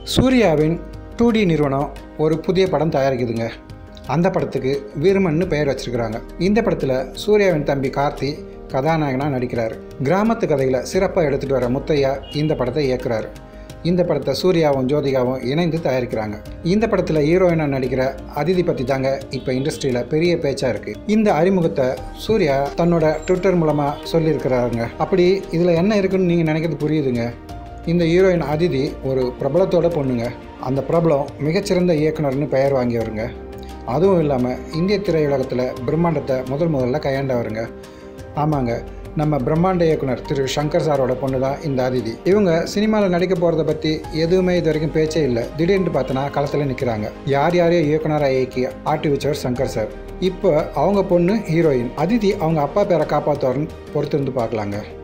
சூர்யாவின் two D நிறுவனம் ஒரு புதிய படம் தயாரிக்குதுங்க அந்த படத்துக்கு வீரமன்னு பெயர் வச்சிருக்கிறாங்க இந்த படத்தில் சூர்யாவின் தம்பி கார்த்தி கதாநாயகனாக நடிக்கிறார் கிராமத்து கதைகளை சிறப்பாக எடுத்துகிட்டு வர முத்தையா இந்த படத்தை இயக்குறாரு இந்த படத்தை சூர்யாவும் ஜோதிகாவும் இணைந்து தயாரிக்கிறாங்க இந்த படத்தில் ஹீரோயினாக நடிக்கிற அதிதி பற்றி தாங்க இப்போ இண்டஸ்ட்ரியில் பெரிய பேச்சாக இருக்குது இந்த அறிமுகத்தை சூர்யா தன்னோட ட்விட்டர் மூலமாக சொல்லியிருக்கிறாருங்க அப்படி இதில் என்ன இருக்குன்னு நீங்கள் நினைக்கிறது புரியுதுங்க இந்த ஹீரோயின் அதிதி ஒரு பிரபலத்தோட பொண்ணுங்க அந்த பிரபலம் மிகச்சிறந்த இயக்குனர்னு பெயர் வாங்கியவருங்க அதுவும் இல்லாமல் இந்திய திரையுலகத்தில் பிரம்மாண்டத்தை முதல் முதல்ல கையாண்டவருங்க ஆமாங்க நம்ம பிரம்மாண்ட இயக்குனர் திரு சங்கர் சாரோட பொண்ணு தான் இந்த அதிதி இவங்க சினிமாவில் நடிக்க போகிறத பற்றி எதுவுமே இது வரைக்கும் பேச்சே இல்லை திடீர்னு பார்த்தோன்னா களத்தில் நிற்கிறாங்க யார் யாரையும் இயக்குனராக இயக்கி ஆட்டி வச்சவர் சங்கர் சார் இப்போ அவங்க பொண்ணு ஹீரோயின் அதிதி அவங்க அப்பா பேரை காப்பாற்றுவார்னு பொறுத்திருந்து பார்க்கலாங்க